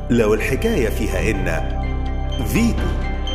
لو الحكاية فيها إن فيتو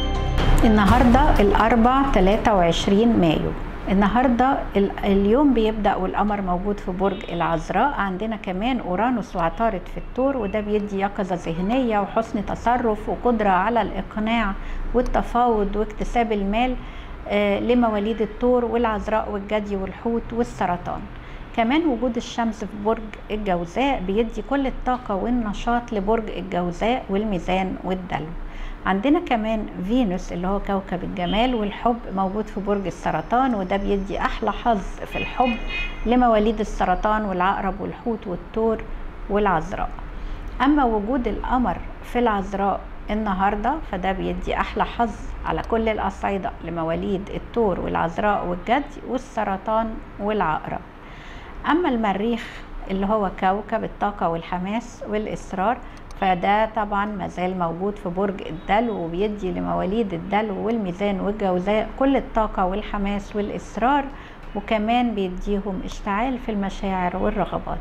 النهارده الأربع 23 مايو النهارده ال- اليوم بيبدأ والقمر موجود في برج العذراء عندنا كمان أورانوس وعطارد في الثور وده بيدي يقظة ذهنية وحسن تصرف وقدرة على الإقناع والتفاوض واكتساب المال آه، لمواليد الثور والعذراء والجدي والحوت والسرطان كمان وجود الشمس في برج الجوزاء بيدي كل الطاقة والنشاط لبرج الجوزاء والميزان والدلو عندنا كمان فينوس اللي هو كوكب الجمال والحب موجود في برج السرطان وده بيدي أحلى حظ في الحب لمواليد السرطان والعقرب والحوت والثور والعذراء أما وجود القمر في العذراء النهاردة فده بيدي أحلى حظ على كل الأصعدة لمواليد الثور والعذراء والجدي والسرطان والعقرب أما المريخ اللي هو كوكب الطاقة والحماس والإصرار فده طبعا مازال موجود في برج الدلو وبيدي لمواليد الدلو والميزان والجوزاء كل الطاقة والحماس والإصرار وكمان بيديهم اشتعال في المشاعر والرغبات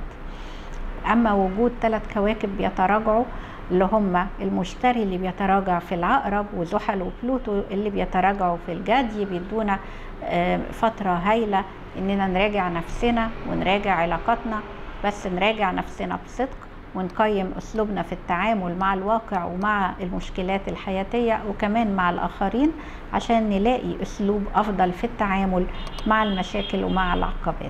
أما وجود ثلاث كواكب بيتراجعوا اللي هم المشتري اللي بيتراجع في العقرب وزحل وبلوتو اللي بيتراجعوا في الجدي بيدونا آه، فترة هايلة إننا نراجع نفسنا ونراجع علاقاتنا بس نراجع نفسنا بصدق ونقيم أسلوبنا في التعامل مع الواقع ومع المشكلات الحياتية وكمان مع الآخرين عشان نلاقي أسلوب أفضل في التعامل مع المشاكل ومع العقبات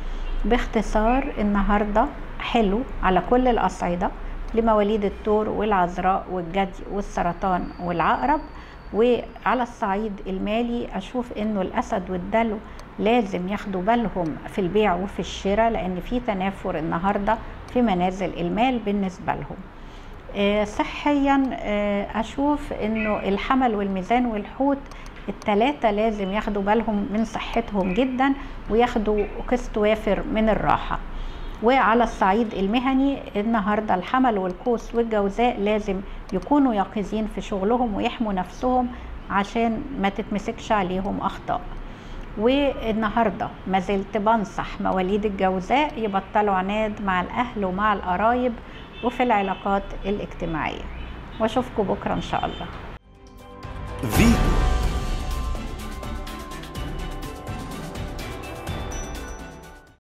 باختصار النهارده حلو على كل الأصعدة لمواليد الثور والعذراء والجدي والسرطان والعقرب وعلى الصعيد المالي أشوف إنه الأسد والدلو لازم ياخدوا بالهم في البيع وفي الشراء لأن في تنافر النهارده في منازل المال بالنسبة لهم آه، صحيا آه، أشوف إنه الحمل والميزان والحوت التلاتة لازم ياخدوا بالهم من صحتهم جدا وياخدوا قسط وافر من الراحة وعلى الصعيد المهني النهاردة الحمل والقوس والجوزاء لازم يكونوا يقظين في شغلهم ويحموا نفسهم عشان ما تتمسكش عليهم أخطاء والنهاردة ما زلت بنصح مواليد الجوزاء يبطلوا عناد مع الأهل ومع القرايب وفي العلاقات الاجتماعية واشوفكم بكرة إن شاء الله فيتو